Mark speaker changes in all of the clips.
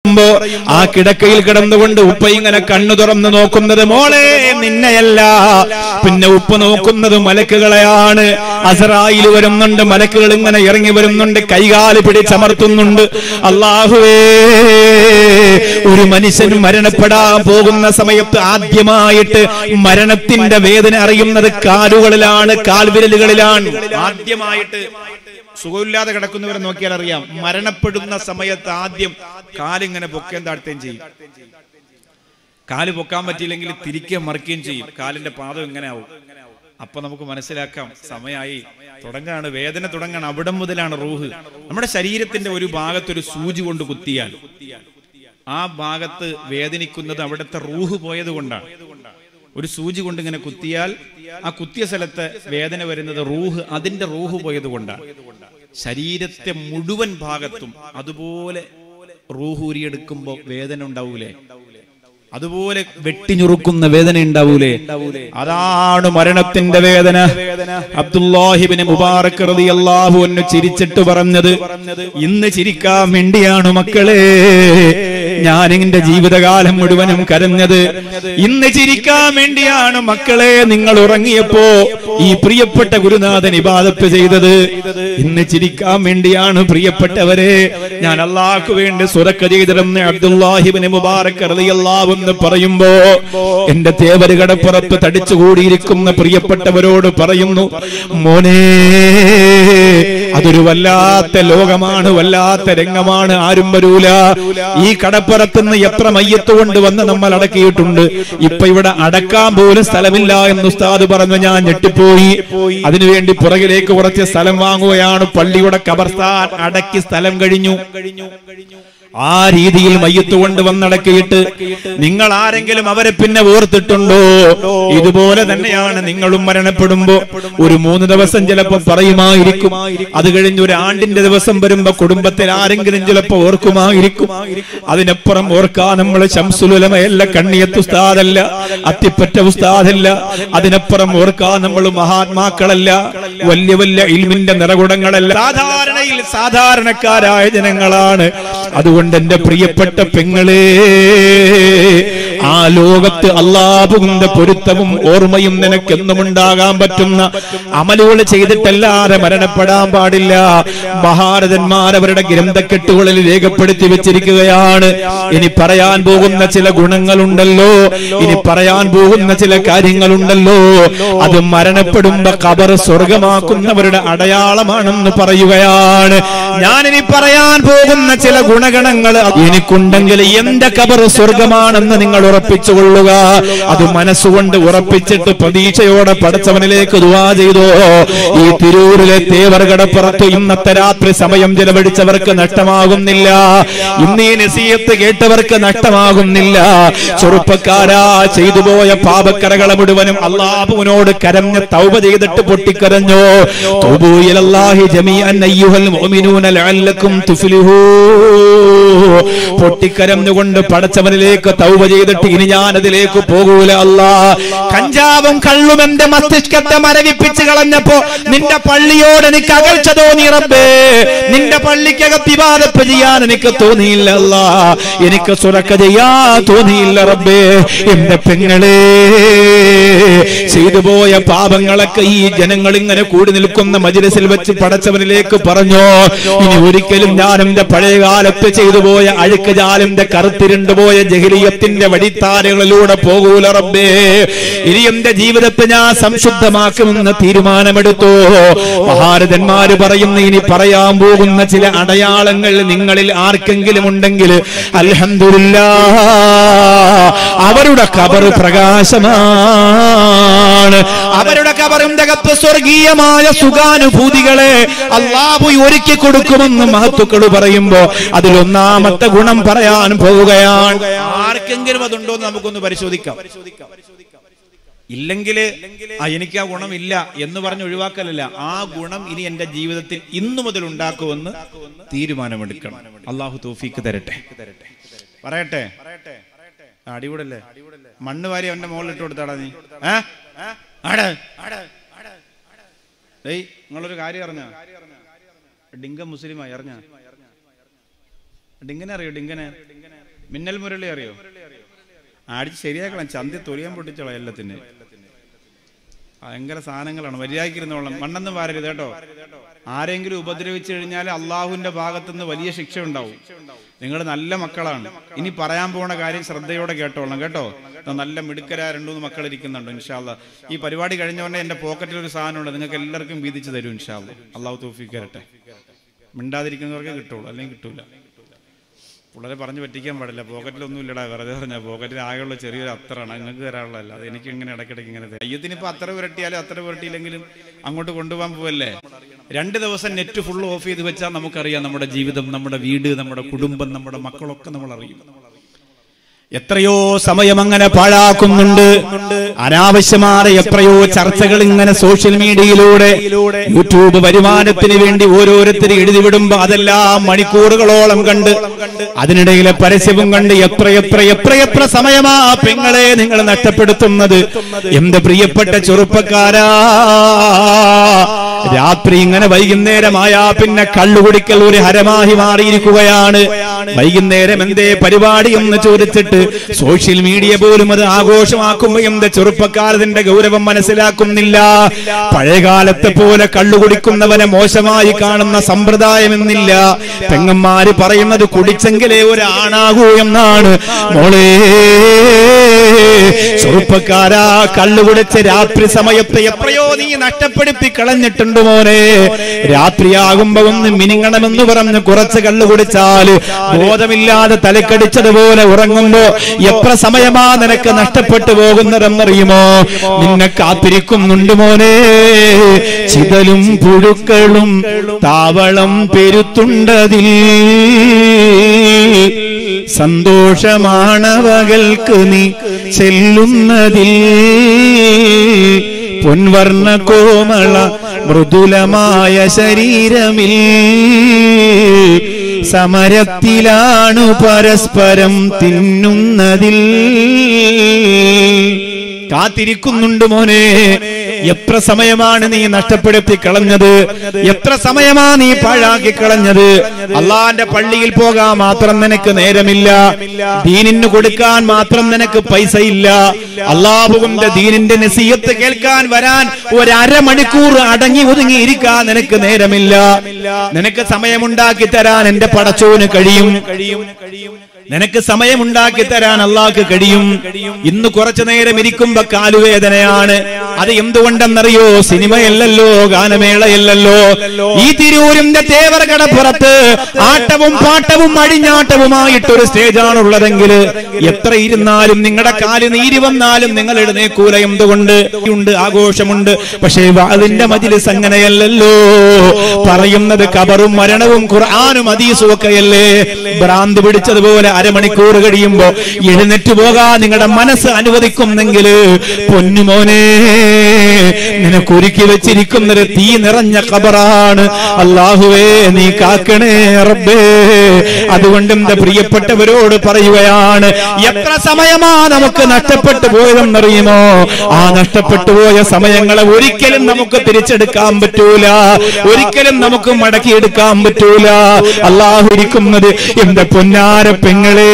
Speaker 1: പറയുമ്പോ ആ കിടക്കയിൽ കിടന്നുകൊണ്ട് ഉപ്പ ഇങ്ങനെ കണ്ണു തുറന്ന് നോക്കുന്നത് മോളെ നിന്നെയല്ല പിന്നെ ഉപ്പ നോക്കുന്നത് മലക്കുകളെയാണ് അസറായിൽ വരുന്നുണ്ട് മലക്കുകൾ ഇങ്ങനെ ഇറങ്ങി വരുന്നുണ്ട് കൈകാല് പിടിച്ചമർത്തുന്നുണ്ട് അള്ളാഹുവേ ഒരു മനുഷ്യൻ മരണപ്പെടാൻ പോകുന്ന സമയത്ത് ആദ്യമായിട്ട് മരണത്തിന്റെ വേദന അറിയുന്നത് കാലുകളിലാണ് കാൽവിരലുകളിലാണ് ആദ്യമായിട്ട് സുഖമില്ലാതെ കിടക്കുന്നവരെ നോക്കിയാൽ അറിയാം മരണപ്പെടുന്ന സമയത്ത് ആദ്യം കാലിങ്ങനെ പൊക്കേം താഴ്ത്തുകയും ചെയ്യും കാല് പൊക്കാൻ പറ്റിയില്ലെങ്കിൽ തിരിക്കുകയും മറിക്കുകയും ചെയ്യും കാലിന്റെ പാദം ഇങ്ങനെ ആവും അപ്പൊ നമുക്ക് മനസ്സിലാക്കാം സമയമായി തുടങ്ങാണ് വേദന തുടങ്ങാണ് അവിടം മുതലാണ് റൂഹ് നമ്മുടെ ശരീരത്തിന്റെ ഒരു ഭാഗത്തൊരു സൂചി കൊണ്ട് കുത്തിയാൽ ആ ഭാഗത്ത് വേദനിക്കുന്നത് അവിടുത്തെ റൂഹ് പോയത് കൊണ്ടാണ് ഒരു സൂചി കൊണ്ട് ഇങ്ങനെ കുത്തിയാൽ ആ കുത്തിയ സ്ഥലത്ത് വേദന വരുന്നത് റൂഹ് അതിന്റെ റൂഹ് പോയത് കൊണ്ടാണ് ശരീരത്തെ മുഴുവൻ ഭാഗത്തും അതുപോലെ റൂഹ് ഊരിയെടുക്കുമ്പോ വേദന ഉണ്ടാവൂലേ അതുപോലെ വെട്ടിഞ്ഞുറുക്കുന്ന വേദന ഉണ്ടാവൂലേ അതാണ് മരണത്തിന്റെ വേദന അബ്ദുല്ലാഹിബിന് മുബാറക് റളിയല്ലാഹു അൻഹു ചിരിച്ചിട്ട് പറഞ്ഞത് ഇന്ന് ചിരിക്കാൻ വേണ്ടിയാണ് മക്കളെ ഞാൻ എന്റെ ജീവിതകാലം മുഴുവനും കരഞ്ഞത് ഇന്ന് ചിരിക്കാൻ വേണ്ടിയാണ് മക്കളെ നിങ്ങൾ ഉറങ്ങിയപ്പോ ഈ പ്രിയപ്പെട്ട ഗുരുനാഥൻ ഇബാദത്ത് ചെയ്തത് ഇന്ന് ചിരിക്കാൻ വേണ്ടിയാണ് പ്രിയപ്പെട്ടവരെ ഞാൻ അള്ളാഹ്ക്ക് വേണ്ടി സുരക്ക ചെയ്തിരുന്ന അബ്ദുല്ലാഹിബിന് മുബാറക് റളിയല്ലാഹു എന്ന് പറയുമ്പോ എന്റെ തേവര് കടപ്പുറത്ത് തടിച്ചുകൂടിയിരിക്കുന്ന പ്രിയപ്പെട്ടവരോട് പറയുന്നു മോനെ അതൊരു വല്ലാത്ത ലോകമാണ് വല്ലാത്ത രംഗമാണ് ആരും വരൂല ഈ കടപ്പുറത്തുനിന്ന് എത്ര മയ്യത്ത് കൊണ്ട് വന്ന് നമ്മൾ അടക്കിയിട്ടുണ്ട് ഇപ്പൊ ഇവിടെ അടക്കാൻ പോലും സ്ഥലമില്ല എന്ന് ഉസ്താദ് പറഞ്ഞു ഞാൻ ഞെട്ടിപ്പോയി അതിനുവേണ്ടി പുറകിലേക്ക് കുറച്ച് സ്ഥലം വാങ്ങുകയാണ് പള്ളിയുടെ കബർസ്ഥാൻ അടക്കി സ്ഥലം കഴിഞ്ഞു ആ രീതിയിൽ മയ്യത്ത് കൊണ്ട് വന്നടക്കിയിട്ട് നിങ്ങൾ ആരെങ്കിലും അവരെ പിന്നെ ഓർത്തിട്ടുണ്ടോ ഇതുപോലെ തന്നെയാണ് നിങ്ങളും മരണപ്പെടുമ്പോ ഒരു മൂന്ന് ദിവസം ചിലപ്പോ പറയുമായിരിക്കും അത് കഴിഞ്ഞ് ഒരു ആണ്ടിന്റെ ദിവസം വരുമ്പോ കുടുംബത്തിൽ ആരെങ്കിലും ചിലപ്പോ ഓർക്കുമായിരിക്കും അതിനപ്പുറം ഓർക്കാൻ നമ്മൾ ശംസുലുലമയല്ല കണ്ണിയത്ത് ഉസ്താദല്ല അത്തിപ്പറ്റ ഉസ്താദല്ല അതിനപ്പുറം ഓർക്കാൻ നമ്മൾ മഹാത്മാക്കളല്ല വലിയ വലിയ ഇൽമിന്റെ നിറകുടങ്ങളല്ല സാധാരണയിൽ സാധാരണക്കാരായ ജനങ്ങളാണ് അതുകൊണ്ട് എന്റെ പ്രിയപ്പെട്ട പെങ്ങളെ ആ ലോകത്ത് അള്ളാഹുവിന്റെ പൊരുത്തവും ഓർമ്മയും നിനക്കെന്നും ഉണ്ടാകാൻ പറ്റുന്ന അമലുകൾ ചെയ്തിട്ടല്ലാതെ മരണപ്പെടാൻ പാടില്ല മഹാരഥന്മാർ അവരുടെ ഗ്രന്ഥക്കെട്ടുകളിൽ രേഖപ്പെടുത്തി വെച്ചിരിക്കുകയാണ് ഇനി പറയാൻ പോകുന്ന ചില ഗുണങ്ങളുണ്ടല്ലോ ഇനി പറയാൻ പോകുന്ന ചില കാര്യങ്ങളുണ്ടല്ലോ അത് മരണപ്പെടുമ്പോ കബർ സ്വർഗമാക്കുന്നവരുടെ അടയാളമാണെന്ന് പറയുകയാണ് ഞാനിനി പറയാൻ പോകുന്ന ചില ഗുണഗണങ്ങൾ എനിക്കുണ്ടെങ്കിൽ എന്റെ കബർ സ്വർഗമാണെന്ന് നിങ്ങൾ ഉറപ്പിച്ചുകൊള്ളുക അത് മനസ്സുകൊണ്ട് ഉറപ്പിച്ചിട്ട് പ്രതീക്ഷയോടെ പടച്ചവനിലേക്ക് ദുവാ ചെയ്തോ ഈ തിരൂരിലെ തേവർ കടപ്പുറത്ത് ഇന്നത്തെ രാത്രി സമയം ചെലവഴിച്ചവർക്ക് നഷ്ടമാകുന്നില്ല ഇന്ന് ഈ നസീയത്ത് കേട്ടവർക്ക് നഷ്ടമാകുന്നില്ല ചെറുപ്പക്കാരാ ചെയ്തു പോയ പാപക്കരകളെ മുഴുവനും അള്ളാഹുവിനോട് കരഞ്ഞ് തൗബ ചെയ്തിട്ട് പൊട്ടിക്കരഞ്ഞോ തൗബൂ ഇലല്ലാഹി ജമീഅൻ അയ്യുഹൽ മുഅ്മിനൂന ലഅല്ലക്കും തുഫ്ലിഹൂ പൊട്ടിക്കരഞ്ഞുകൊണ്ട് പടച്ചവനിലേക്ക് തൗബ ചെയ്തിട്ട് ഇനി ഞാൻ അതിലേക്ക് പോകൂല അല്ലാ കഞ്ചാവും കള്ളും എന്റെ മസ്തിഷ്കത്തെ മരവിപ്പിച്ച് കളഞ്ഞപ്പോ നിന്റെ പള്ളിയോട് എനിക്ക് അകൽച്ച തോന്നി റബ്ബേ നിന്റെ പള്ളിക്കകത്ത് വിവാദപ്പ് ചെയ്യാൻ എനിക്ക് തോന്നിയില്ല അല്ലാ എനിക്ക് സുരക്ക ചെയ്യാൻ തോന്നിയില്ല റബ്ബേ എന്റെ പെങ്ങളെ ചെയ്തു പോയ പാപങ്ങളൊക്കെ ഈ ജനങ്ങൾ ഇങ്ങനെ കൂടി നിൽക്കുന്ന മജിലിസിൽ വെച്ച് പടച്ചവനിലേക്ക് പറഞ്ഞോ ഇനി ഒരിക്കലും ഞാൻ എന്റെ പഴയ കാലത്ത് ചെയ്തു പോയ അഴുക്ക് ജാലിന്റെ കറുത്തിരുണ്ടു പോയ ജഹലിയത്തിന്റെ വഴിത്താരകളിലൂടെ പോകൂല റബ്ബേ ഇനി എന്റെ ജീവിതത്തെ ഞാൻ സംശുദ്ധമാക്കുമെന്ന് തീരുമാനമെടുത്തു മഹാരഥന്മാര് പറയുന്ന ഇനി പറയാൻ പോകുന്ന ചില അടയാളങ്ങൾ നിങ്ങളിൽ ആർക്കെങ്കിലും ഉണ്ടെങ്കിൽ അൽഹംദുലില്ല അവരുടെ കബർ പ്രകാശമാണ് അവരുടെ കബറിന്റെ അകത്ത് സ്വർഗീയമായ സുഖാനുഭൂതികളെ അള്ളാഹു ഒരുക്കി കൊടുക്കുമെന്ന് മഹത്തുക്കൾ പറയുമ്പോ അതിലൊന്നാമത്തെ ഗുണം പറയാൻ പോവുകയാണ് ആർക്കെങ്കിലും അതുണ്ടോ എന്ന് നമുക്കൊന്ന് പരിശോധിക്കാം ഇല്ലെങ്കിൽ ആ എനിക്ക് ആ ഗുണമില്ല എന്ന് പറഞ്ഞ് ഒഴിവാക്കലല്ല ആ ഗുണം ഇനി എന്റെ ജീവിതത്തിൽ ഇന്നു മുതൽ ഉണ്ടാക്കുമെന്ന് തീരുമാനമെടുക്കണം അള്ളാഹു തോഫീക്ക് തരട്ടെ പറയട്ടെ ആ, അടികൂടല്ലേ മണ്ണ് വാരി അവന്റെ മുകളിൽ ഇട്ട് കൊടുത്താടാ നീ ഏ? ആടെ ഏയ് നിങ്ങളൊരു കാര്യം അറിഞ്ഞ ഡിങ്ക മുസ്ലിമായി അറിഞ്ഞ ഡിങ്കനെ അറിയോ ഡിങ്കനെ മിന്നൽ മുരളി അറിയോ അടിച്ച് ശരിയാക്കണം ചന്തി തൊലിയാൻ പൊട്ടിച്ചോളാം എല്ലാത്തിന് ഭയങ്കര സാധനങ്ങളാണ് മര്യാദക്കിരുന്നോളാം മണ്ണൊന്നും വാരരുത് കേട്ടോ ആരെങ്കിലും ഉപദ്രവിച്ചു കഴിഞ്ഞാൽ അള്ളാഹുവിന്റെ ഭാഗത്തുനിന്ന് വലിയ ശിക്ഷ ഉണ്ടാവും നിങ്ങൾ നല്ല മക്കളാണ് ഇനി പറയാൻ പോണ കാര്യം ശ്രദ്ധയോടെ കേട്ടോളണം കേട്ടോ ദാ നല്ല മിടുക്കരായ രണ്ടു മൂന്ന് മക്കൾ ഇരിക്കുന്നുണ്ട് ഇൻഷാല്ല ഈ പരിപാടി കഴിഞ്ഞ ഉടനെ എന്റെ പോക്കറ്റിൽ ഒരു സാധനമുണ്ട് നിങ്ങൾക്ക് എല്ലാവർക്കും വീതിച്ചു തരും ഇൻഷാല്ല അള്ളാഹു തൗഫീഖ് തരട്ടെ മിണ്ടാതിരിക്കുന്നവർക്ക് കിട്ടുള്ളൂ അല്ലെങ്കിൽ കിട്ടൂല പിള്ളേരെ പറഞ്ഞു പറ്റിക്കാൻ പാടില്ല പോക്കറ്റിലൊന്നും ഇല്ലടാ വെറുതെ പറഞ്ഞാൽ പോക്കറ്റിൽ ആകെയുള്ള ചെറിയൊരു അത്തറാണ് നിങ്ങൾക്ക് തരാനുള്ളതല്ല അത് എനിക്ക് ഇങ്ങനെ ഇടയ്ക്കിടയ്ക്ക് ഇങ്ങനെ തരും അയ്യത്തിന് ഇപ്പൊ അത്ര പുരട്ടിയാലും അത്ര പുരട്ടിയില്ലെങ്കിലും അങ്ങോട്ട് കൊണ്ടുപോകാൻ പോവല്ലേ രണ്ട് ദിവസം നെറ്റ് ഫുൾ ഓഫ് ചെയ്ത് വെച്ചാൽ നമുക്കറിയാം നമ്മുടെ ജീവിതം നമ്മുടെ വീട് നമ്മുടെ കുടുംബം നമ്മുടെ മക്കളൊക്കെ നമ്മൾ അറിയും എത്രയോ സമയം അങ്ങനെ പാഴാക്കുന്നുണ്ട് അനാവശ്യമായ എത്രയോ ചർച്ചകൾ ഇങ്ങനെ സോഷ്യൽ മീഡിയയിലൂടെ യൂട്യൂബ് വരുമാനത്തിന് വേണ്ടി ഓരോരുത്തർ എഴുതി വിടുമ്പോ അതെല്ലാം മണിക്കൂറുകളോളം കണ്ട് അതിനിടയിലെ പരസ്യവും കണ്ട് എത്ര എത്ര എത്ര എത്ര സമയമാ പെങ്ങളെ നിങ്ങൾ നഷ്ടപ്പെടുത്തുന്നത് എന്റെ പ്രിയപ്പെട്ട ചെറുപ്പക്കാരാ രാത്രി ഇങ്ങനെ വൈകുന്നേരമായാ പിന്നെ കള്ളുകുടിക്കൽ ഒരു ഹരമാഹി മാറിയിരിക്കുകയാണ് വൈകുന്നേരം എന്തേ പരിപാടി എന്ന് ചോദിച്ചിട്ട് സോഷ്യൽ മീഡിയ പോലും അത് ആഘോഷമാക്കുമ്പോ എന്ത് ചെറുപ്പക്കാരതിന്റെ ഗൗരവം മനസ്സിലാക്കുന്നില്ല പഴയകാലത്തെ പോലെ കള്ളുകുടിക്കുന്നവനെ മോശമായി കാണുന്ന സമ്പ്രദായമെന്നില്ല പെങ്ങന്മാര് പറയുന്നത് കുടിച്ചെങ്കിലേ ഒരു ആണാകൂ എന്നാണ് മോളേ ചെറുപ്പക്കാരാ കള്ളുകുടിച്ച് രാത്രി സമയത്ത് എത്രയോ നീ നഷ്ടപ്പെടുത്തി കളഞ്ഞിട്ടുണ്ട് മോനെ രാത്രിയാകുമ്പോ ഒന്ന് മിനിങ്ങണമെന്ന് പറഞ്ഞ് കുറച്ച് കള്ളു കുടിച്ചാൽ ബോധമില്ലാതെ തലക്കടിച്ചതുപോലെ ഉറങ്ങുമ്പോ എത്ര സമയമാ നിനക്ക് നഷ്ടപ്പെട്ടു പോകുന്നതെന്നറിയുമോ നിന്നെ കാത്തിരിക്കുന്നുണ്ട് മോനെ ചിതലും പുഴുക്കളും താവളം പെരുത്തുണ്ടതിൽ സന്തോഷമാണവകൾക്ക് നീ ചെല്ലുന്നതിൽ പൊൻവർണ്ണ കോമള മൃദുലമായ ശരീരമിൽ സമരത്തിലാണു പരസ്പരം തിന്നുന്നതിൽ കാത്തിരിക്കുന്നുണ്ട് മോനെ എത്ര സമയമാണ് നീ നഷ്ടപ്പെടുത്തി കളഞ്ഞത് എത്ര സമയമാ നീ പാഴാക്കി കളഞ്ഞത് അള്ളാന്റെ പള്ളിയിൽ പോകാൻ മാത്രം നിനക്ക് നേരമില്ല ദീനിന് കൊടുക്കാൻ മാത്രം നിനക്ക് പൈസ ഇല്ല അള്ളാഹുവിന്റെ ദീനിന്റെ നസീയത്ത് കേൾക്കാൻ വരാൻ ഒരു അരമണിക്കൂർ അടങ്ങി ഒതുങ്ങി ഇരിക്കാൻ നിനക്ക് നേരമില്ല നിനക്ക് സമയമുണ്ടാക്കി തരാൻ എന്റെ പടച്ചോന് കഴിയും കഴിയും കഴിയും നിനക്ക് സമയമുണ്ടാക്കി തരാൻ അള്ളാഹ്ക്ക് കഴിയും ഇന്ന് കുറച്ചു നേരം ഇരിക്കുമ്പോ കാലുവേദനയാണ് അത് എന്തുകൊണ്ടെന്നറിയോ സിനിമയല്ലല്ലോ ഗാനമേളയല്ലല്ലോ ഈ തിരൂരിന്റെ തേവർ കടപ്പുറത്ത് ആട്ടവും പാട്ടവും അഴിഞ്ഞാട്ടവുമായിട്ടൊരു സ്റ്റേജാണുള്ളതെങ്കിൽ എത്ര ഇരുന്നാലും നിങ്ങളുടെ കാല് നീരി വന്നാലും നിങ്ങൾ എഴുന്നേക്കൂല എന്തുകൊണ്ട് ഉണ്ട് ആഘോഷമുണ്ട് പക്ഷേ അതിന്റെ മജിലിസ് അങ്ങനെയല്ലല്ലോ പറയുന്നത് കബറും മരണവും ഖുർആാനും അതീസും ഒക്കെയല്ലേ ഭ്രാന്ത് പിടിച്ചതുപോലെ അരമണിക്കൂർ കഴിയുമ്പോ എഴുന്നേറ്റ് പോകാൻ നിങ്ങളുടെ മനസ്സ് അനുവദിക്കുന്നെങ്കിൽ പൊന്നുമോനെ നിനക്ക് ഒരുക്കി വെച്ചിരിക്കുന്നത് തീ നിറഞ്ഞ ഖബറാണ് അള്ളാഹുവേ നീ കാക്കണേ റബ്ബേ അതുകൊണ്ട് എന്റെ പ്രിയപ്പെട്ടവരോട് പറയുകയാണ് എത്ര സമയമാ നമുക്ക് നഷ്ടപ്പെട്ടു പോയതെന്നറിയുമോ ആ നഷ്ടപ്പെട്ടു പോയ സമയങ്ങളെ ഒരിക്കലും നമുക്ക് തിരിച്ചെടുക്കാൻ പറ്റൂല ഒരിക്കലും നമുക്ക് മടക്കിയെടുക്കാൻ പറ്റൂല അള്ളാഹു ഇരിക്കുന്നത് എന്റെ പൊന്നാര പെങ്ങളെ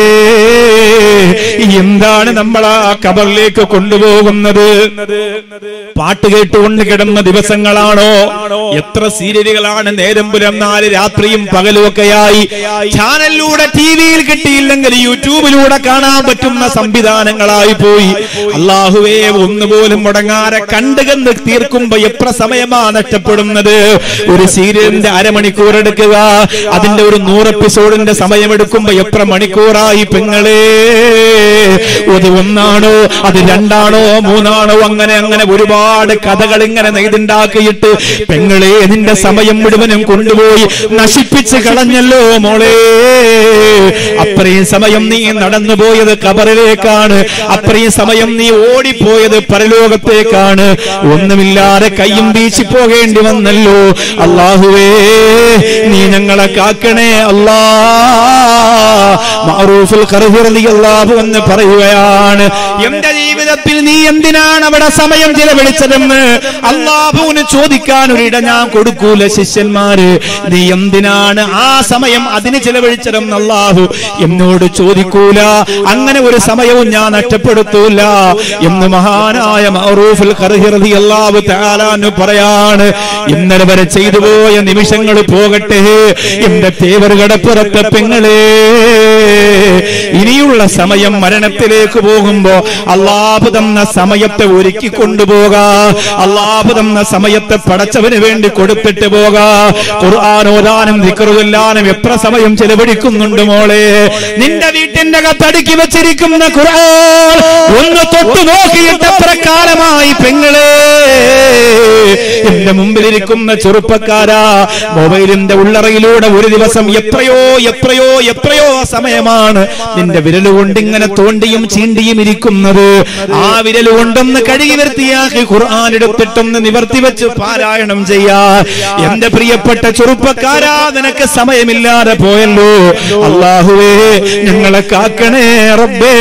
Speaker 1: എന്താണ് നമ്മൾ ആ കബറിലേക്ക് കൊണ്ടുപോകുന്നത് പാട്ട് കേട്ടുകൊണ്ട് കിടന്ന ദിവസങ്ങളാണോ എത്ര സീരിയലുകളാണ് നേരം പുലർന്നാല് രാത്രിയും പകലും ഒക്കെയായി ചാനലിലൂടെ ടി വിയിൽ കിട്ടിയില്ലെങ്കിൽ യൂട്യൂബിലൂടെ കാണാൻ പറ്റുന്ന സംവിധാനങ്ങളായി പോയി അള്ളാഹുവേ ഒന്നുപോലും മുടങ്ങാതെ കണ്ടു കണ്ട് തീർക്കുമ്പോ എത്ര സമയമാ നഷ്ടപ്പെടുന്നത് ഒരു സീരിയലിന്റെ അരമണിക്കൂർ എടുക്കുക അതിന്റെ ഒരു നൂറ് എപ്പിസോഡിന്റെ സമയമെടുക്കുമ്പോ എത്ര മണിക്കൂറായി പെങ്ങളെ അത് ഒന്നാണോ അത് രണ്ടാണോ മൂന്നാണോ അങ്ങനെ അങ്ങനെ ഒരുപാട് കഥകൾ ഇങ്ങനെ നെയ്തുണ്ടാക്കിയിട്ട് പെങ്ങളെ നിന്റെ സമയം മുഴുവനും കൊണ്ടുപോയി നശിപ്പിച്ച് കളഞ്ഞല്ലോ മോളെ അത്രയും സമയം നീ നടന്നുപോയത് കബറിലേക്കാണ് അത്രയും സമയം നീ ഓടിപ്പോയത് പരലോകത്തേക്കാണ് ഒന്നുമില്ലാതെ കയ്യും വീശി പോകേണ്ടി വന്നല്ലോ അള്ളാഹുവേ നീ ഞങ്ങളെ കാക്കണേ അല്ലാ മഅറൂഫുൽ ഖർഹി റളിയല്ലാഹു എന്ന് പറയുകയാണ് എന്റെ ജീവിതത്തിൽ നീ എന്തിനാണ് അവിടെ സമയം ചിലവഴിച്ചതെന്ന് അള്ളാഹുവിന് ചോദിക്കാൻ ഒരിട ഞാൻ കൊടുക്കൂല ശിഷ്യന്മാര് നീ എന്തിനാണ് ആ സമയം അതിന് ചിലവഴിച്ചതെന്ന് അള്ളാഹു എന്നോട് ചോദിക്കൂല അങ്ങനെ ഒരു സമയവും ഞാൻ നഷ്ടപ്പെടുത്തൂല എന്ന് മഹാനായ മഅറൂഫുൽ ഖർഹി റളിയല്ലാഹു തആല അൻഹു പറയാണ് ഇന്നലെ വരെ ചെയ്തു പോയ നിമിഷങ്ങൾ പോകട്ടെ എന്റെ തേവറുകടപ്പുറത്തെ പെങ്ങളെ ഇനിയുള്ള സമയം മരണത്തിലേക്ക് പോകുമ്പോ അള്ളാഹു തന്ന സമയത്തെ ഒരുക്കി കൊണ്ടുപോകാ അള്ളാഹു തന്ന സമയത്തെ പടച്ചവന് വേണ്ടി കൊടുത്തിട്ട് പോകാ ഖുർആൻ ഓതാനും ദിക്റുല്ലാനും എത്ര സമയം ചെലവഴിക്കുന്നുണ്ട് മോളെ നിന്റെ വീട്ടിന്റെ അകത്തടുക്കി വെച്ചിരിക്കുന്ന ഖുർആൻ ഒന്ന് തൊട്ടു നോക്കിയിട്ട് എത്ര കാലമായി പെങ്ങളെ എന്റെ മുമ്പിലിരിക്കുന്ന ചെറുപ്പക്കാരാ മൊബൈലിന്റെ ഉള്ളറയിലൂടെ ഒരു ദിവസം എത്രയോ എത്രയോ എത്രയോ സമയമാണ് നിന്റെ വിരൽ കൊണ്ട് ഇങ്ങനെ തോണ്ടിയും ചീണ്ടിയും ഇരിക്കുന്നത് ആ വിരൽ കൊണ്ടൊന്ന് കഴുകി വൃത്തിയാക്കി ഖുർആൻ എടുത്തിട്ടൊന്ന് നിവർത്തി വെച്ച് പാരായണം ചെയ്യാ എന്റെ പ്രിയപ്പെട്ട ചെറുപ്പക്കാരാ നിനക്ക് സമയമില്ലാതെ പോയല്ലോ അള്ളാഹുവേ ഞങ്ങളെ കാക്കണേ റബ്ബേ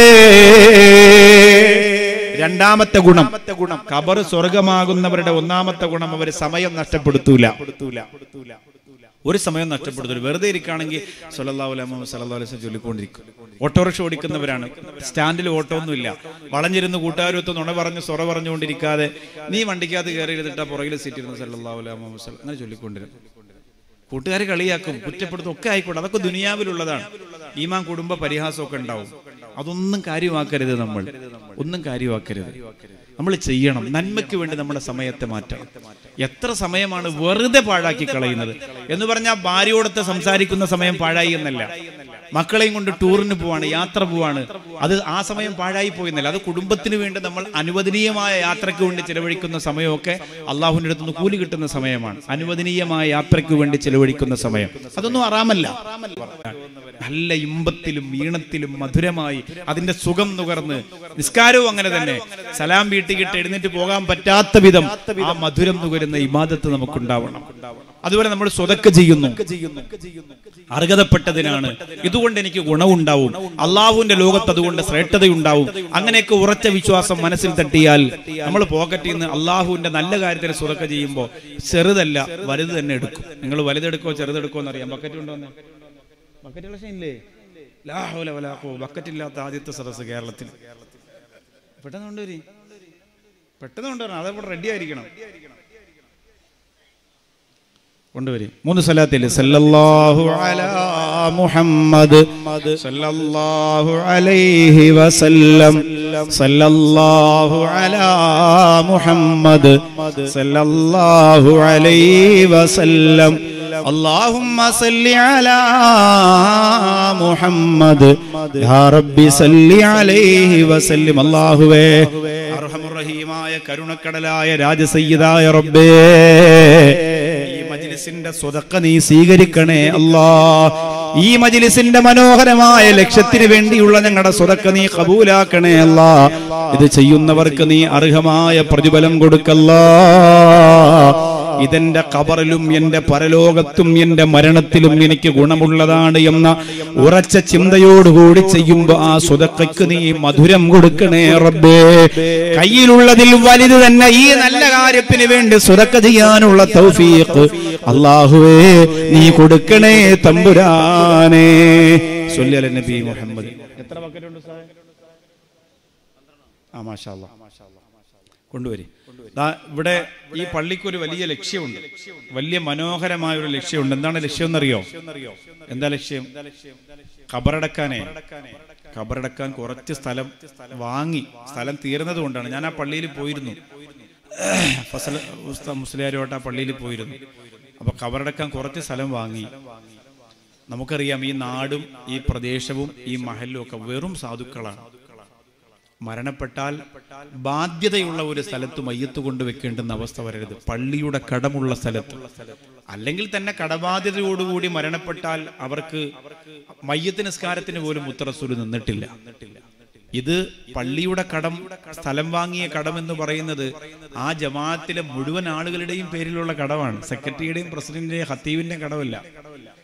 Speaker 1: രണ്ടാമത്തെ ഗുണം ഖബർ സ്വർഗമാകുന്നവരുടെ ഒന്നാമത്തെ ഗുണം അവർ സമയം നഷ്ടപ്പെടുത്തൂല ഒരു സമയം നഷ്ടപ്പെടുത്തില്ല വെറുതെ ഇരിക്കുകയാണെങ്കിൽ സല്ലല്ലാഹു അലൈഹി വസല്ലം സല്ലല്ലാഹു അലൈഹി വസല്ലം ചൊല്ലിക്കൊണ്ടിരിക്കും ഓട്ടോറിക്ഷ ഓടിക്കുന്നവരാണ് സ്റ്റാൻഡിൽ ഓട്ടോ ഒന്നുമില്ല വളഞ്ഞിരുന്ന് കൂട്ടുകാരൊത്ത് നുണ പറഞ്ഞ് സൊറ പറഞ്ഞുകൊണ്ടിരിക്കാതെ നീ വണ്ടിക്കകത്ത് കയറി ഇരുന്നിട്ട് ആ പുറകിൽ സീറ്റ് ഇരുന്ന് സല്ലല്ലാഹു അലൈഹി വസല്ലം അങ്ങനെ ചൊല്ലിക്കൊണ്ടിരും കൂട്ടുകാർ കളിയാക്കും കുറ്റപ്പെടുത്തും ഒക്കെ ആയിക്കോട്ടെ അതൊക്കെ ദുനിയാവിലുള്ളതാണ് ഈമാൻ കുടുംബ പരിഹാസമൊക്കെ ഉണ്ടാവും അതൊന്നും കാര്യമാക്കരുത് നമ്മൾ ഒന്നും കാര്യമാക്കരുത് നമ്മൾ ചെയ്യണം നന്മയ്ക്ക് വേണ്ടി നമ്മുടെ സമയത്തെ മാറ്റണം എത്ര സമയമാണ് വെറുതെ പാഴാക്കി കളയുന്നത് എന്ന് പറഞ്ഞാൽ ഭാര്യയോടൊത്ത് സംസാരിക്കുന്ന സമയം പാഴായി എന്നല്ല മക്കളെയും കൊണ്ട് ടൂറിന് പോവാണ് യാത്ര പോവാണ് അത് ആ സമയം പാഴായി പോയെന്നല്ല അത് കുടുംബത്തിന് വേണ്ടി നമ്മൾ അനുവദനീയമായ യാത്രയ്ക്ക് വേണ്ടി ചിലവഴിക്കുന്ന സമയമൊക്കെ അള്ളാഹുവിൻ്റെ അടുത്ത് നിന്ന് കൂലി കിട്ടുന്ന സമയമാണ് അനുവദനീയമായ യാത്രയ്ക്ക് വേണ്ടി ചിലവഴിക്കുന്ന സമയം അതൊന്നും അറാമല്ല നല്ല ഇമ്പത്തിലും ഈണത്തിലും മധുരമായി അതിന്റെ സുഖം നുകർന്ന് നിസ്കാരവും അങ്ങനെ തന്നെ സലാം വീട്ടിക്കിട്ട് എഴുന്നേറ്റ് പോകാൻ പറ്റാത്ത വിധം ആ മധുരം നുകരുന്ന ഇമാദത്ത് നമുക്കുണ്ടാവണം അതുപോലെ നമ്മൾ സ്വതക്ക ചെയ്യുന്നു അർഹതപ്പെട്ടതിനാണ് ഇതുകൊണ്ട് എനിക്ക് ഗുണമുണ്ടാവും അള്ളാഹുവിന്റെ ലോകത്ത് അതുകൊണ്ട് ശ്രേഷ്ഠതയുണ്ടാവും അങ്ങനെയൊക്കെ ഉറച്ച വിശ്വാസം മനസ്സിൽ തട്ടിയാൽ നമ്മൾ പോക്കറ്റിൽ നിന്ന് അള്ളാഹുവിന്റെ നല്ല കാര്യത്തിന് സ്വതക്ക ചെയ്യുമ്പോൾ ചെറുതല്ല വലുത് തന്നെ എടുക്കും നിങ്ങൾ വലുതെടുക്കോ ചെറുതെടുക്കോ എന്നറിയാം ബക്കറ്റ് കൊണ്ടുവന്നേ ബക്കറ്റ് കളക്ഷൻ ഇല്ലേ ലാ ഹൗല വലാ ഖുവ. ബക്കറ്റ് ഇല്ലാത്ത ആദ്യത്തെ സദസ് കേരളത്തിൽ പെട്ടെന്ന് കൊണ്ടുവരി പെട്ടെന്ന് കൊണ്ടുവരണം അതവിടെ റെഡി ആയിരിക്കണം കൊണ്ടുവരി മൂന്ന് സലാത്തിൽ സല്ലല്ലാഹു അലാ മുഹമ്മദ് സല്ലല്ലാഹു അലൈഹി വസല്ലം സല്ലല്ലാഹു അലാ മുഹമ്മദ് സല്ലല്ലാഹു അലൈഹി വസല്ലം اللهم صل على محمد يا ربي صل عليه وسلم അല്ലാഹുവേ അർഹമുറഹീമായ കരുണക്കടലായ രാജസയ്യിദായ റബ്ബേ ഈ മജ്ലിസിന്റെ സ്വതക്ക നീ സ്വീകരിക്കണേ അല്ലാ ഈ മജ്ലിസിന്റെ മനോഹരമായ ലക്ഷ്യത്തിന് വേണ്ടിയുള്ള ഞങ്ങളുടെ സ്വതക്ക നീ കബൂലാക്കണേ അല്ലാ ഇത് ചെയ്യുന്നവർക്ക് നീ അർഹമായ പ്രതിഫലം കൊടുക്കല്ലാ ഇതെന്റെ കബറിലും എന്റെ പരലോകത്തും എന്റെ മരണത്തിലും എനിക്ക് ഗുണമുള്ളതാണ് എന്ന ഉറച്ച ചിന്തയോടുകൂടി ചെയ്യുമ്പോ ആ സുതക്കയ്ക്ക് നീ മധുരം കൊടുക്കണേ റബ്ബേ കയ്യിലുള്ളതിൽ വലുത് തന്നെ ഈ നല്ല കാര്യത്തിന് വേണ്ടി സുതക്ക ചെയ്യാനുള്ള തൗഫീഖ് അള്ളാഹുവേ നീ കൊടുക്കണേ തമ്പുരാനേ സല്ലി അല നബി മുഹമ്മദ് എത്ര ബക്കറ്റുണ്ട് സാറേ ആ മാഷാ അല്ലാ. കൊണ്ടുവരി ദാ ഇവിടെ ഈ പള്ളിക്കൊരു വലിയ ലക്ഷ്യമുണ്ട് വലിയ മനോഹരമായ ഒരു ലക്ഷ്യമുണ്ട് എന്താണ് ലക്ഷ്യം എന്നറിയോ എന്താ ലക്ഷ്യം ഖബറടക്കാനേ ഖബറടക്കാൻ കുറച്ച് സ്ഥലം വാങ്ങി സ്ഥലം തീർന്നത് കൊണ്ടാണ് ഞാൻ ആ പള്ളിയിൽ പോയിരുന്നു ഫസൽ ഉസ്താദ് മുസ്ലിയാരുമായിട്ട് ആ പള്ളിയിൽ പോയിരുന്നു അപ്പൊ ഖബറടക്കാൻ കുറച്ച് സ്ഥലം വാങ്ങി നമുക്കറിയാം ഈ നാടും ഈ പ്രദേശവും ഈ മഹലും ഒക്കെ വെറും സാധുക്കളാണ് മരണപ്പെട്ടാൽ ബാധ്യതയുള്ള ഒരു സ്ഥലത്ത് മയ്യത്ത് കൊണ്ട് വെക്കേണ്ടുന്ന അവസ്ഥ വരരുത് പള്ളിയുടെ കടമുള്ള സ്ഥലത്ത് അല്ലെങ്കിൽ തന്നെ കടബാധ്യതയോടുകൂടി മരണപ്പെട്ടാൽ അവർക്ക് മയ്യത്ത് നിസ്കാരത്തിന് പോലും മുത്തറസൂര് നിന്നിട്ടില്ല ഇത് പള്ളിയുടെ കടം സ്ഥലം വാങ്ങിയ കടം എന്ന് പറയുന്നത് ആ ജമാഅത്തിലെ മുഴുവൻ ആളുകളുടെയും പേരിലുള്ള കടമാണ് സെക്രട്ടറിയുടെയും പ്രസിഡന്റിന്റെയും ഹത്തീവിന്റെയും കടമല്ല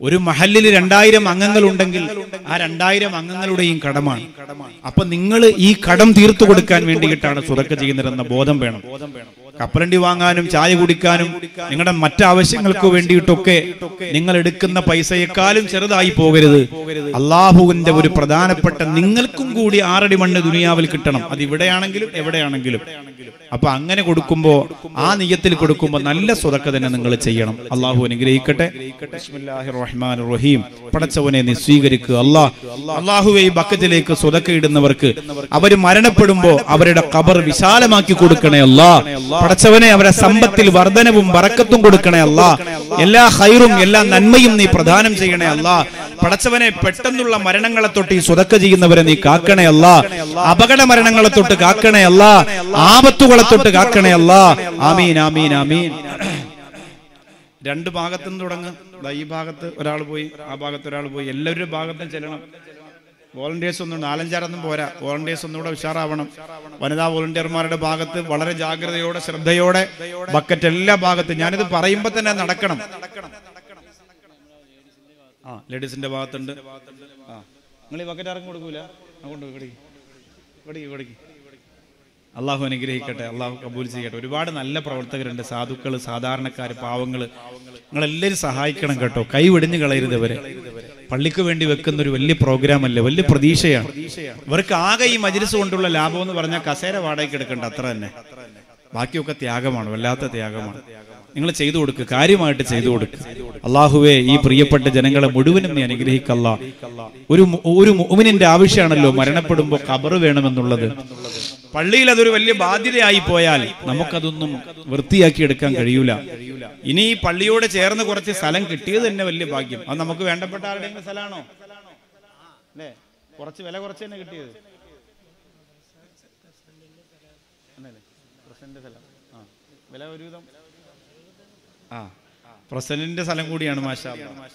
Speaker 1: ഒരു മഹലിൽ രണ്ടായിരം അംഗങ്ങൾ ഉണ്ടെങ്കിൽ ആ രണ്ടായിരം അംഗങ്ങളുടെയും കടമാണ് അപ്പൊ നിങ്ങൾ ഈ കടം തീർത്തു കൊടുക്കാൻ വേണ്ടിയിട്ടാണ് സുതക്ക ചെയ്യുന്നതെന്ന ബോധം വേണം കപ്പലണ്ടി വാങ്ങാനും ചായ കുടിക്കാനും നിങ്ങളുടെ മറ്റാവശ്യങ്ങൾക്ക് വേണ്ടിയിട്ടൊക്കെ നിങ്ങൾ എടുക്കുന്ന പൈസയെക്കാളും ചെറുതായി പോകരുത് അള്ളാഹുവിന്റെ ഒരു പ്രധാനപ്പെട്ട നിങ്ങൾക്കും കൂടി ആറടി മണ്ണ് ദുനിയാവിൽ കിട്ടണം അത് ഇവിടെയാണെങ്കിലും എവിടെയാണെങ്കിലും അപ്പൊ അങ്ങനെ കൊടുക്കുമ്പോ ആ നിയത്തിൽ കൊടുക്കുമ്പോ നല്ല സ്വതക്ക തന്നെ നിങ്ങൾ ചെയ്യണം അള്ളാഹു അനുഗ്രഹിക്കട്ടെ ബിസ്മില്ലാഹിർ റഹ്മാനിർ റഹീം പടച്ചവനെ നീ സ്വീകരിക്കുക അല്ലാ അള്ളാഹുവെ ഈ ബക്കറ്റിലേക്ക് സ്വതക്ക ഇടുന്നവർക്ക് അവർ മരണപ്പെടുമ്പോ അവരുടെ കബർ വിശാലമാക്കി കൊടുക്കണേ അല്ലാ പടച്ചവനെ അവരുടെ സമ്പത്തിൽ വർധനവും വറക്കത്തും കൊടുക്കണേ അല്ലാ എല്ലാ ഹൈറും എല്ലാ നന്മയും നീ പ്രദാനം ചെയ്യണേ അല്ലാ പടച്ചവനെ പെട്ടെന്നുള്ള മരണങ്ങളെ തൊട്ട് ഈ സ്വതക്ക ചെയ്യുന്നവരെ നീ കാക്കണേ അല്ല അപകട മരണങ്ങളെ തൊട്ട് കാക്കണേ അല്ല ആപത്തുകളെ തൊട്ട് കാക്കണേ അല്ല ആമീൻ ആമീൻ ആമീൻ രണ്ട് ഭാഗത്തുനിന്ന് തുടങ്ങ് ദാ ഈ ഭാഗത്ത് ഒരാൾ പോയി ആ ഭാഗത്ത് ഒരാൾ പോയി എല്ലാവരുടെ ഭാഗത്തും ചെല്ലണം വോളണ്ടിയേഴ്സ് ഒന്നും നാലഞ്ചാറൊന്നും പോരാ വോളണ്ടിയേഴ്സ് ഒന്നുകൂടെ ഉഷാറാവണം വനിതാ വോളണ്ടിയർമാരുടെ ഭാഗത്ത് വളരെ ജാഗ്രതയോടെ ശ്രദ്ധയോടെ ബക്കറ്റ് എല്ലാ ഭാഗത്തും ഞാനിത് പറയുമ്പോൾ തന്നെ നടക്കണം ആ ലേഡീസിന്റെ ഭാഗത്തുണ്ട് ആ നിങ്ങൾ ഈ ബക്കറ്റ് ഇറങ്ങി കൊടുക്കൂല അങ്ങോട്ട് ഇവിടേക്ക് ഇവിടേക്ക് ഇവിടേക്ക് അള്ളാഹു അനുഗ്രഹിക്കട്ടെ അള്ളാഹു കബൂൽ ചെയ്യട്ടെ ഒരുപാട് നല്ല പ്രവർത്തകരുണ്ട് സാധുക്കൾ സാധാരണക്കാർ പാവങ്ങൾ നിങ്ങളെല്ലാവരും സഹായിക്കണം കേട്ടോ കൈ വെടിഞ്ഞു കളയരുത് ഇവരെ പള്ളിക്ക് വേണ്ടി വെക്കുന്ന ഒരു വലിയ പ്രോഗ്രാം അല്ലേ വലിയ പ്രതീക്ഷയാണ് ഇവർക്ക് ആകെ ഈ മജിലിസ് കൊണ്ടുള്ള ലാഭം എന്ന് പറഞ്ഞാൽ കസേര വാടകയ്ക്ക് എടുക്കണ്ട അത്ര തന്നെ ബാക്കിയൊക്കെ ത്യാഗമാണ് വല്ലാത്ത ത്യാഗമാണ് നിങ്ങൾ ചെയ്തു കൊടുക്കുക കാര്യമായിട്ട് ചെയ്തു കൊടുക്കുക അള്ളാഹുവെ ഈ പ്രിയപ്പെട്ട ജനങ്ങളെ മുഴുവനും നീ അനുഗ്രഹിക്കല്ല ഒരു മു- ഒരു മുഅ്മിനിന്റെ ആവശ്യമാണല്ലോ മരണപ്പെടുമ്പോൾ ഖബർ വേണമെന്നുള്ളത് പള്ളിയിൽ അതൊരു വലിയ ബാധ്യതയായി പോയാൽ നമുക്കതൊന്നും വൃത്തിയാക്കി എടുക്കാൻ കഴിയൂല ഇനി ഈ പള്ളിയോട് ചേർന്ന് കുറച്ച് സ്ഥലം കിട്ടിയത് തന്നെ വലിയ ഭാഗ്യം അത് നമുക്ക് വേണ്ടപ്പെട്ട ആരുടെയെങ്കിലും സ്ഥലമാണോ അല്ലേ കുറച്ച് വില കുറച്ച് തന്നെ കിട്ടിയത് എന്നല്ലേ? പ്രസിഡന്റ് സ്ഥലം ആ വില ഒരുവിധം ആ പ്രസിഡന്റിന്റെ സ്ഥലം കൂടിയാണ് മാഷാ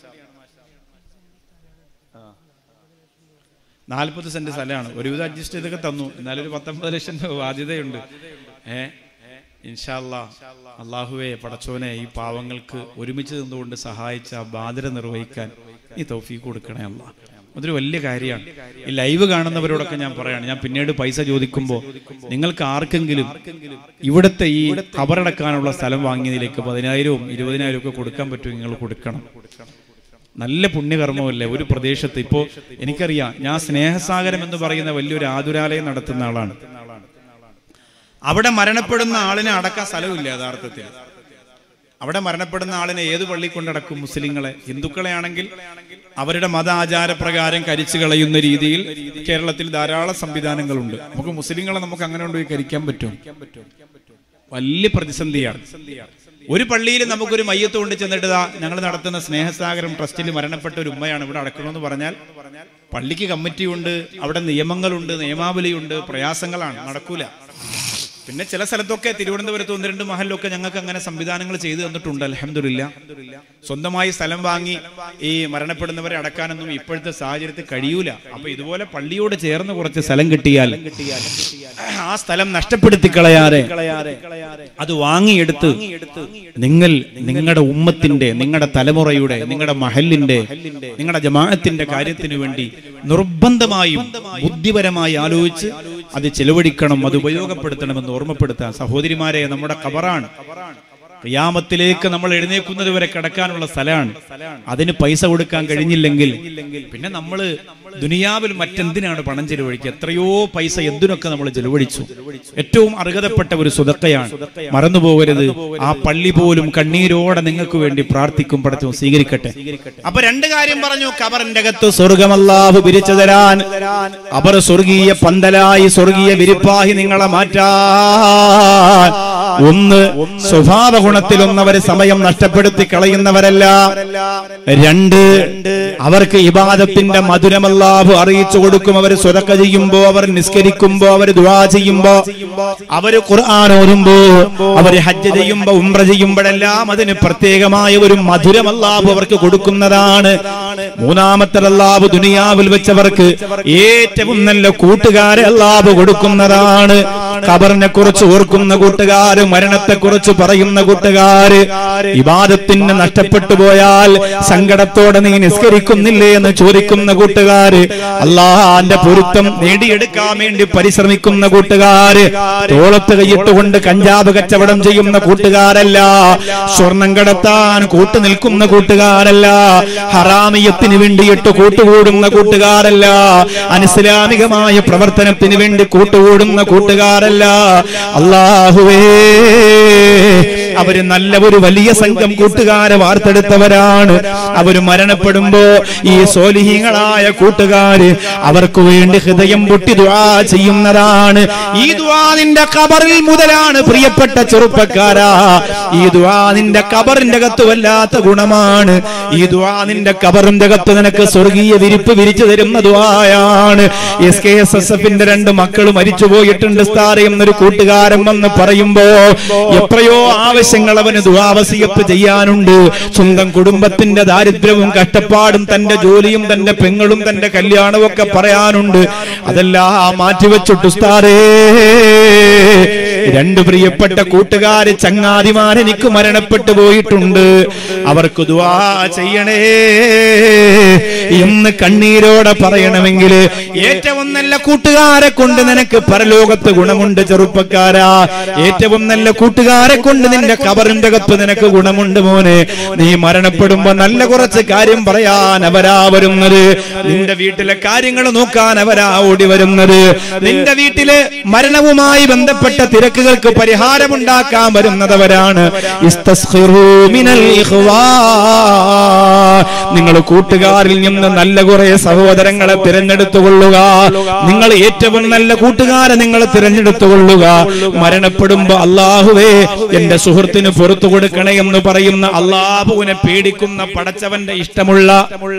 Speaker 1: നാൽപ്പത് സെന്റ് സ്ഥലമാണ് ഒരുവിധം അഡ്ജസ്റ്റ് ചെയ്തൊക്കെ തന്നു എന്നാലും ഒരു പത്തൊമ്പത് ലക്ഷം രൂപ ബാധ്യതയുണ്ട് ഏ ഇൻഷാല്ലാ അള്ളാഹുവെ പടച്ചോനെ ഈ പാവങ്ങൾക്ക് ഒരുമിച്ച് നിന്നുകൊണ്ട് സഹായിച്ച ആ ബാധ്യത നിർവഹിക്കാൻ ഈ തൗഫീഖ് കൊടുക്കണേ അല്ല അതൊരു വലിയ കാര്യമാണ് ഈ ലൈവ് കാണുന്നവരോടൊക്കെ ഞാൻ പറയാണ് ഞാൻ പിന്നീട് പൈസ ചോദിക്കുമ്പോൾ നിങ്ങൾക്ക് ആർക്കെങ്കിലും ഇവിടുത്തെ ഈ കബറടക്കാനുള്ള സ്ഥലം വാങ്ങിയതിലേക്ക് പതിനായിരവും ഇരുപതിനായിരവും ഒക്കെ കൊടുക്കാൻ പറ്റുമെങ്കിൽ നിങ്ങൾ കൊടുക്കണം നല്ല പുണ്യകർമ്മമല്ലേ ഒരു പ്രദേശത്ത് ഇപ്പോ എനിക്കറിയാം ഞാൻ സ്നേഹസാഗരം എന്ന് പറയുന്ന വലിയൊരു ആതുരാലയം നടത്തുന്ന ആളാണ് അവിടെ മരണപ്പെടുന്ന ആളിനെ അടക്കാൻ സ്ഥലമില്ല യഥാർത്ഥത്തിൽ അവിടെ മരണപ്പെടുന്ന ആളിനെ ഏത് പള്ളി കൊണ്ടടക്കും മുസ്ലിങ്ങളെ ഹിന്ദുക്കളെ ആണെങ്കിൽ അവരുടെ മത ആചാരപ്രകാരം കരിച്ചു കളയുന്ന രീതിയിൽ കേരളത്തിൽ ധാരാളം സംവിധാനങ്ങളുണ്ട് നമുക്ക് മുസ്ലിങ്ങളെ നമുക്ക് അങ്ങനെ കൊണ്ടുപോയി കരിക്കാൻ പറ്റും വലിയ പ്രതിസന്ധിയാണ് ഒരു പള്ളിയിൽ നമുക്കൊരു മയ്യത്ത് കൊണ്ട് ചെന്നിട്ട് ഞങ്ങൾ നടത്തുന്ന സ്നേഹസാഗരം ട്രസ്റ്റിൽ മരണപ്പെട്ട ഒരു ഉമ്മയാണ് ഇവിടെ അടക്കണമെന്ന് പറഞ്ഞാൽ പള്ളിക്ക് കമ്മിറ്റിയുണ്ട് അവിടെ നിയമങ്ങളുണ്ട് നിയമാവലിയുണ്ട് പ്രയാസങ്ങളാണ് നടക്കൂല പിന്നെ ചില സ്ഥലത്തൊക്കെ തിരുവനന്തപുരത്ത് ഒന്ന് രണ്ട് മഹലിലൊക്കെ ഞങ്ങൾക്ക് അങ്ങനെ സംവിധാനങ്ങൾ ചെയ്തു തന്നിട്ടുണ്ട് അലഹമില്ല സ്വന്തമായി സ്ഥലം വാങ്ങി ഈ മരണപ്പെടുന്നവരെ അടക്കാനൊന്നും ഇപ്പോഴത്തെ സാഹചര്യത്തിൽ കഴിയൂല അപ്പൊ ഇതുപോലെ പള്ളിയോട് ചേർന്ന് കുറച്ച് സ്ഥലം കിട്ടിയാൽ ആ സ്ഥലം നഷ്ടപ്പെടുത്തി കളയാതെ അത് വാങ്ങിയെടുത്ത് നിങ്ങൾ നിങ്ങളുടെ ഉമ്മത്തിന്റെ നിങ്ങളുടെ തലമുറയുടെ നിങ്ങളുടെ മഹലിന്റെ നിങ്ങളുടെ ജമാഅത്തിന്റെ കാര്യത്തിന് വേണ്ടി നിർബന്ധമായും ബുദ്ധിപരമായി ആലോചിച്ച് അത് ചെലവഴിക്കണം അത് ഉപയോഗപ്പെടുത്തണമെന്ന് ഓർമ്മപ്പെടുത്താൻ സഹോദരിമാരെ നമ്മുടെ കബറാണ് ഖിയാമത്തിലേക്ക് നമ്മൾ എഴുന്നേക്കുന്നത് വരെ കിടക്കാനുള്ള സ്ഥലമാണ് അതിന് പൈസ കൊടുക്കാൻ കഴിഞ്ഞില്ലെങ്കിൽ പിന്നെ നമ്മൾ ദുനിയാവിൽ മറ്റെന്തിനാണ് പണം ചെലവഴിക്കുക എത്രയോ പൈസ എന്തിനൊക്കെ നമ്മൾ ചെലവഴിച്ചു ഏറ്റവും അർഹതപ്പെട്ട ഒരു സുതക്കയാണ് മറന്നുപോകരുത് ആ പള്ളി പോലും കണ്ണീരോടെ നിങ്ങൾക്ക് വേണ്ടി പ്രാർത്ഥിക്കും പടച്ചു സ്വീകരിക്കട്ടെ അപ്പൊ രണ്ട് കാര്യം പറഞ്ഞു കബറിന്റെ അകത്ത് സ്വർഗമല്ലാഹു പിരിച്ചു തരാൻ അവർ സ്വർഗീയ പന്തലായി സ്വർഗീയ വിരിപ്പായി നിങ്ങളെ മാറ്റാൻ ഒന്ന് സ്വഭാവ ഗുണത്തിലൊന്നും അവർ സമയം നഷ്ടപ്പെടുത്തി കളയുന്നവരല്ല രണ്ട് അവർക്ക് ഇബാദത്തിന്റെ മധുരമല്ല അള്ളാഹു അറിയിച്ചു കൊടുക്കും അവർ സ്വതക്ക ചെയ്യുമ്പോ അവർ നിസ്കരിക്കുമ്പോ അവർ ദുആ ചെയ്യുമ്പോ അവര് ഖുർആൻ ഓതുമ്പോ അവര് ഹജ്ജ് ചെയ്യുമ്പോ ഉംറ ചെയ്യുമ്പോഴെല്ലാം അതിന് പ്രത്യേകമായ ഒരു മധുരം അള്ളാഹു അവർക്ക് കൊടുക്കുന്നതാണ് മൂന്നാമത്തെ അള്ളാഹു ദുനിയാവിൽ വെച്ചവർക്ക് ഏറ്റവും നല്ല കൂട്ടുകാരെ അള്ളാഹു കൊടുക്കുന്നതാണ് ഖബറിനെ കുറിച്ച് ഓർക്കുന്ന കൂട്ടുകാര് മരണത്തെ കുറിച്ച് പറയുന്ന കൂട്ടുകാര് ഇബാദത്തിന് നഷ്ടപ്പെട്ടു പോയാൽ സങ്കടത്തോടെ നീ നിസ്കരിക്കുന്നില്ലേ എന്ന് ചോദിക്കുന്ന കൂട്ടുകാര് അള്ളാഹാന്റെ പൊരുത്തം നേടിയെടുക്കാൻ വേണ്ടി പരിശ്രമിക്കുന്ന കൂട്ടുകാര് തോളത്ത് കൈയിട്ടുകൊണ്ട് കഞ്ചാവ് കച്ചവടം ചെയ്യുന്ന കൂട്ടുകാരല്ല സ്വർണം കടത്താൻ കൂട്ടു നിൽക്കുന്ന കൂട്ടുകാരല്ല ഹറാമിയത്തിന് വേണ്ടിയിട്ട് കൂട്ടുകൂടുന്ന കൂട്ടുകാരല്ല അനിസ്ലാമികമായ പ്രവർത്തനത്തിന് വേണ്ടി കൂട്ടുകൂടുന്ന കൂട്ടുകാരല്ല അള്ളാഹുവേ അവര് നല്ല ഒരു വലിയ സംഘം കൂട്ടുകാരെ വാർത്തെടുത്തവരാണ് അവര് മരണപ്പെടുമ്പോ ഈ സോലിഹീങ്ങളായ കൂട്ടുകാര് അവർക്ക് വേണ്ടി ഹൃദയം പൊട്ടി ദുആ ചെയ്യുന്നതാണ് ഈ ദുആ നിന്റെ കബറിൽ മുതലാണ് പ്രിയപ്പെട്ട ചെറുപ്പക്കാരാ ഈ ദുആ നിന്റെ കബറിന്റെ അകത്ത് വല്ലാത്ത ഗുണമാണ് ഈ ദുആ നിന്റെ കബറിന്റെ അകത്ത് നിനക്ക് സ്വർഗീയ വിരിപ്പ് വിരിച്ചു തരുന്ന ദുആയാണ് എസ് കെ എസ് എസ് എഫിന്റെ രണ്ട് മക്കൾ മരിച്ചു പോയിട്ടുണ്ട് സ്ഥാറ് എന്നൊരു കൂട്ടുകാരൻ വന്ന് പറയുമ്പോ എത്രയോ ആവശ്യങ്ങൾ അവന് ദുആവസിയത്ത് ചെയ്യാനുണ്ട് സ്വന്തം കുടുംബത്തിന്റെ ദാരിദ്ര്യവും കഷ്ടപ്പാടും തന്റെ ജോലിയും തന്റെ പെങ്ങളും തന്റെ കല്യാണവും ഒക്കെ പറയാനുണ്ട് അതെല്ലാം മാറ്റിവെച്ചിട്ട് ഉസ്താദേ രണ്ട് പ്രിയപ്പെട്ട കൂട്ടുകാര് ചങ്ങാതിമാർ എനിക്ക് മരണപ്പെട്ടു പോയിട്ടുണ്ട് അവർക്ക് ദുആ ചെയ്യണേ എന്ന് കണ്ണീരോടെ പറയണമെങ്കിൽ ഏറ്റവും നല്ല കൂട്ടുകാരെ കൊണ്ട് നിനക്ക് പരലോകത്ത് ഗുണമുണ്ട് ചെറുപ്പക്കാരാ ഏറ്റവും നല്ല കൂട്ടുകാരെ കൊണ്ട് നിന്റെ കബറിന്റെ അകത്ത് നിനക്ക് ഗുണമുണ്ട് മോനെ നീ മരണപ്പെടുമ്പോ നല്ല കുറച്ച് കാര്യം പറയാൻ അവരാ വരുന്നത് നിന്റെ വീട്ടിലെ കാര്യങ്ങൾ നോക്കാൻ അവരാ ഓടി വരുന്നത് നിന്റെ വീട്ടിലെ മരണവുമായി ബന്ധപ്പെട്ട തിരക്കുകൾക്ക് പരിഹാരമുണ്ടാക്കാൻ വരുന്നതവരാണ് ഇസ്തസ്ഖിറൂ മിനൽ ഇഖ്വാ. നിങ്ങൾ കൂട്ടുകാരിൽ നിന്ന് നല്ല കുറെ സഹോദരങ്ങളെ തിരഞ്ഞെടുത്തുകൊള്ളുക നിങ്ങൾ ഏറ്റവും നല്ല കൂട്ടുകാരെ നിങ്ങൾ തിരഞ്ഞെടുത്തുകൊള്ളുക മരണപ്പെടുമ്പോ അള്ളാഹുവേ എന്റെ സുഹൃത്തിന് പുറത്തു കൊടുക്കണേ എന്ന് പറയുന്ന അള്ളാഹുവിനെ പേടിക്കുന്ന പടച്ചവന്റെ ഇഷ്ടമുള്ള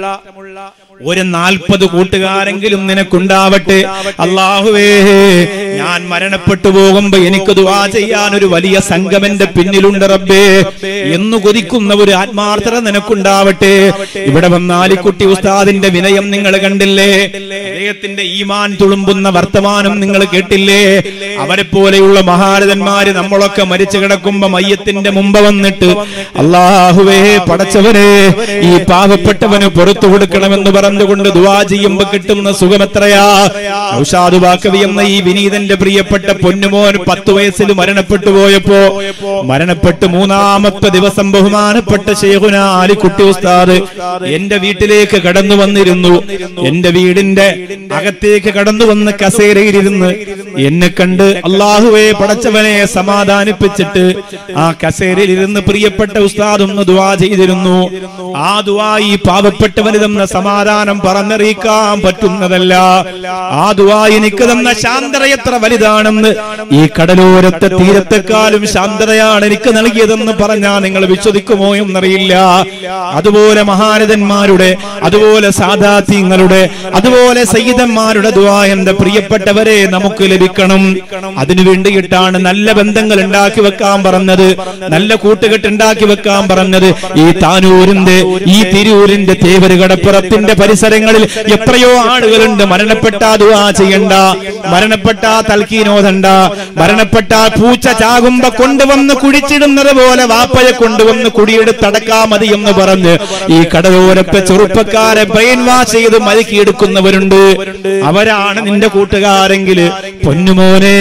Speaker 1: ഒരു നാൽപ്പത് കൂട്ടുകാരെങ്കിലും നിനക്കുണ്ടാവട്ടെ അള്ളാഹുവേ ഞാൻ മരണപ്പെട്ടു പോകുമ്പോ എനിക്ക് ദുആ ചെയ്യാൻ ഒരു വലിയ സംഘം എന്റെ പിന്നിലുണ്ട് റബ്ബേ എന്ന് കൊതിക്കുന്ന ഒരു ആത്മാർത്ഥത നിനക്കുണ്ടാവട്ടെ ഇവിടെ വന്നാൽ ഈ കുട്ടി ഉസ്താദിന്റെ വിനയം നിങ്ങൾ കണ്ടില്ലേ അദ്ദേഹത്തിന്റെ ഈമാൻ തുളുമ്പുന്ന വർത്തമാനം നിങ്ങൾ കേട്ടില്ലേ അവരെ പോലെയുള്ള മഹാരഥന്മാര് നമ്മളൊക്കെ മരിച്ചു കിടക്കുമ്പോ മയ്യത്തിന്റെ മുമ്പ് വന്നിട്ട് അള്ളാഹുവേ പടച്ചവരെ ഈ പാവപ്പെട്ടവന് പുറത്തു കൊടുക്കണമെന്ന് പറഞ്ഞുകൊണ്ട് ദുവാ ചെയ്യുമ്പോ കിട്ടുന്ന സുഖം എത്രയാ ഔഷാദ് ബാക്കവി എന്ന ഈ വിനീതന്റെ പ്രിയപ്പെട്ട പൊന്നുമോൻ പത്ത് വയസ്സിൽ മരണപ്പെട്ടു പോയപ്പോ മരണപ്പെട്ട് മൂന്നാമത്തെ ദിവസം ബഹുമാനപ്പെട്ട ശേഖുന ആലിക്കുട്ടി ഉസ്താദ് എന്റെ വീട്ടിലേക്ക് കടന്നു വന്നിരുന്നു എന്റെ വീടിന്റെ അകത്തേക്ക് കടന്നു വന്ന് കസേരയിലിരുന്ന് എന്നെ കണ്ട് അള്ളാഹുവെ പടച്ചവനെ സമാധാനിപ്പിച്ചിട്ട് ആ കസേരയിൽ ഇരുന്ന് പ്രിയപ്പെട്ട ഉസ്താദ് ഒന്ന് ദുവാ ചെയ്തിരുന്നു ആ ദുവാ ഈ പാവപ്പെട്ടവന് തന്ന സമാധാനം പറഞ്ഞറിയിക്കാൻ പറ്റുന്നതല്ല ആ ദുവാ എനിക്ക് തന്ന ശാന്തത എത്ര വലുതാണെന്ന് ഈ കടലോരത്തെ തീരത്തെക്കാളും ശാന്തതയാണ് എനിക്ക് നൽകിയതെന്ന് പറഞ്ഞാ നിങ്ങൾ വിശ്വസിക്കുമോ എന്നറിയില്ല അതുപോലെ മഹാരഥന്മാരുടെ അതുപോലെ സാധാത്യങ്ങളുടെ അതുപോലെ സയ്യിദന്മാരുടെ ദുആ എന്റെ പ്രിയപ്പെട്ടവരെ നമുക്ക് ലഭിക്കണം അതിനു വേണ്ടിയിട്ടാണ് നല്ല ബന്ധങ്ങൾ ഉണ്ടാക്കി വെക്കാൻ പറഞ്ഞത് നല്ല കൂട്ടുകെട്ട് ഉണ്ടാക്കി വെക്കാൻ പറഞ്ഞത് ഈ താനൂരിന്റെ ഈ തിരൂരിന്റെ തേവര് കടപ്പുറത്തിന്റെ പരിസരങ്ങളിൽ എത്രയോ ആളുകളുണ്ട് മരണപ്പെട്ട ദുആ ചെയ്യണ്ട മരണപ്പെട്ട തൽക്കീനോദണ്ട മരണപ്പെട്ട പൂച്ച ചാകുമ്പോ കൊണ്ടുവന്ന് കുഴിച്ചിടുന്നത് പോലെ വാപ്പയെ കൊണ്ടുവന്ന് കുടിയെടുത്തടക്കാ മതി എന്ന് പറഞ്ഞ് ഈ കടലോരത്തെ ചെറുപ്പക്കാരെ ബ്രെയിൻ വാഷ് ചെയ്ത് മയക്കിയെടുക്കുന്നവരുണ്ട് അവരാണ് നിന്റെ കൂട്ടുകാരെങ്കിൽ പൊന്നുമോനെ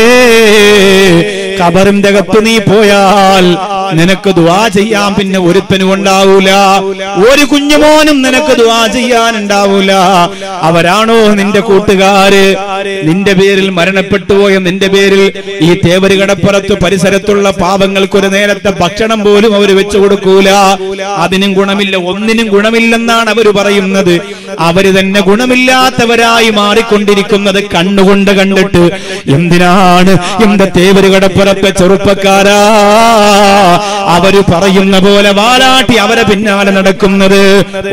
Speaker 1: കബറിന്റെ അകത്ത് നീ പോയാൽ നിനക്ക് ദുവാ ചെയ്യാൻ പിന്നെ ഒരുത്തനും ഉണ്ടാവൂല ഒരു കുഞ്ഞുമോനും നിനക്ക് ദുവാ ചെയ്യാൻ ഉണ്ടാവൂല അവരാണോ നിന്റെ കൂട്ടുകാര് നിന്റെ പേരിൽ മരണപ്പെട്ടു പോയ നിന്റെ പേരിൽ ഈ തേവര് കടപ്പുറത്ത് പരിസരത്തുള്ള പാവങ്ങൾക്ക് ഒരു നേരത്തെ ഭക്ഷണം പോലും അവർ വെച്ചു കൊടുക്കൂല അതിനും ഗുണമില്ല ഒന്നിനും ഗുണമില്ലെന്നാണ് അവര് പറയുന്നത് അവര് തന്നെ ഗുണമില്ലാത്തവരായി മാറിക്കൊണ്ടിരിക്കുന്നത് കണ്ണുകൊണ്ട് കണ്ടിട്ട് എന്തിനാണ് എന്റെ തേവര് കടപ്പുറത്തെ ചെറുപ്പക്കാരാ അവര് പറയുന്ന പോലെ വാലാട്ടി അവരെ പിന്നാലെ നടക്കുന്നത്